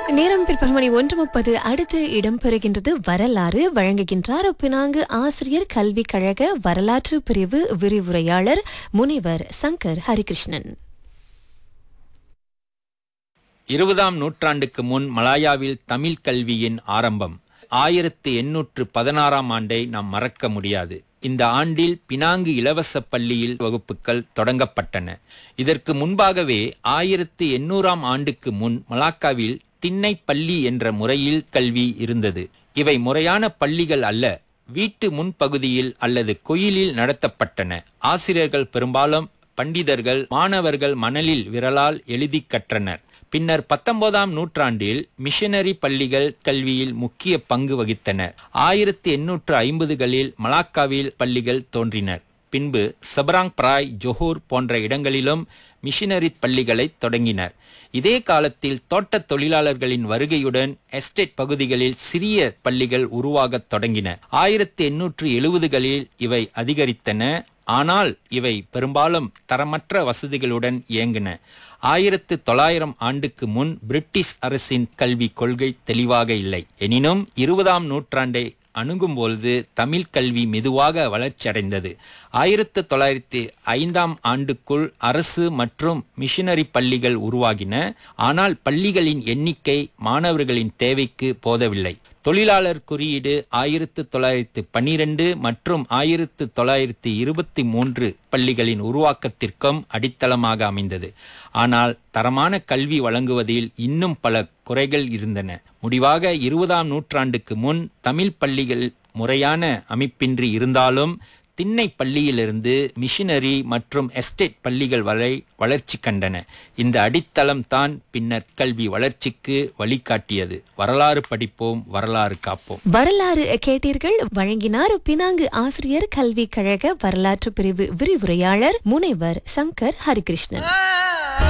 நேரம் பிற்பகல் மணி ஒன்று முப்பது அடுத்து இடம்பெறுகின்றது வரலாறு வழங்குகின்றார் பினாங்கு ஆசிரியர் கல்விக் கழக வரலாற்று பிரிவு விரிவுரையாளர் முனைவர் சங்கர் ஹரிகிருஷ்ணன் இருபதாம் நூற்றாண்டுக்கு முன் மலாயாவில் தமிழ் கல்வியின் ஆரம்பம் ஆயிரத்து எண்ணூற்று பதினாறாம் ஆண்டை நாம் மறக்க முடியாது இந்த ஆண்டில் பினாங்கு இலவச பள்ளியில் வகுப்புகள் தொடங்கப்பட்டன இதற்கு முன்பாகவே ஆயிரத்து எண்ணூறாம் ஆண்டுக்கு முன் மலாக்காவில் திண்ணை பள்ளி என்ற முறையில் கல்வி இருந்தது இவை முறையான பள்ளிகள் அல்ல வீட்டு முன்பகுதியில் அல்லது கோயிலில் நடத்தப்பட்டன ஆசிரியர்கள் பெரும்பாலும் பண்டிதர்கள் மாணவர்கள் மணலில் விரலால் எழுதி கற்றனர் பின்னர் பத்தொன்பதாம் நூற்றாண்டில் மிஷனரி பள்ளிகள் கல்வியில் முக்கிய பங்கு வகித்தன ஆயிரத்தி எண்ணூற்று ஐம்பதுகளில் மலாக்காவில் பள்ளிகள் தோன்றினர் பின்பு சபராங் பிராய் ஜொஹூர் போன்ற இடங்களிலும் மிஷனரி பள்ளிகளை தொடங்கினர் இதே காலத்தில் தோட்டத் தொழிலாளர்களின் வருகையுடன் எஸ்டேட் பகுதிகளில் சிறிய பள்ளிகள் உருவாகத் தொடங்கின ஆயிரத்தி எண்ணூற்று எழுபதுகளில் இவை அதிகரித்தன ஆனால் இவை பெரும்பாலும் தரமற்ற வசதிகளுடன் இயங்கின ஆயிரத்து தொள்ளாயிரம் ஆண்டுக்கு முன் பிரிட்டிஷ் அரசின் கல்வி கொள்கை தெளிவாக இல்லை எனினும் இருபதாம் நூற்றாண்டை அணுகும்பொழுது தமிழ் கல்வி மெதுவாக வளர்ச்சியடைந்தது ஆயிரத்து தொள்ளாயிரத்தி ஐந்தாம் ஆண்டுக்குள் அரசு மற்றும் மிஷனரி பள்ளிகள் உருவாகின ஆனால் பள்ளிகளின் எண்ணிக்கை மாணவர்களின் தேவைக்கு போதவில்லை தொழிலாளர் குறியீடு ஆயிரத்து தொள்ளாயிரத்து பன்னிரண்டு மற்றும் ஆயிரத்து தொள்ளாயிரத்து இருபத்தி மூன்று பள்ளிகளின் உருவாக்கத்திற்கும் அடித்தளமாக அமைந்தது ஆனால் தரமான கல்வி வழங்குவதில் இன்னும் பல குறைகள் இருந்தன முடிவாக இருபதாம் நூற்றாண்டுக்கு முன் தமிழ் பள்ளிகள் முறையான அமைப்பின்றி இருந்தாலும் திண்ணை பள்ளியிலிருந்து மிஷினரி மற்றும் எஸ்டேட் பள்ளிகள் வரை வளர்ச்சி கண்டன இந்த அடித்தளம் தான் பின்னர் கல்வி வளர்ச்சிக்கு வழிகாட்டியது வரலாறு படிப்போம் வரலாறு காப்போம் வரலாறு கேட்டீர்கள் வழங்கினார் பினாங்கு ஆசிரியர் கல்விக் கழக வரலாற்று பிரிவு விரிவுரையாளர் முனைவர் சங்கர் ஹரிகிருஷ்ணன்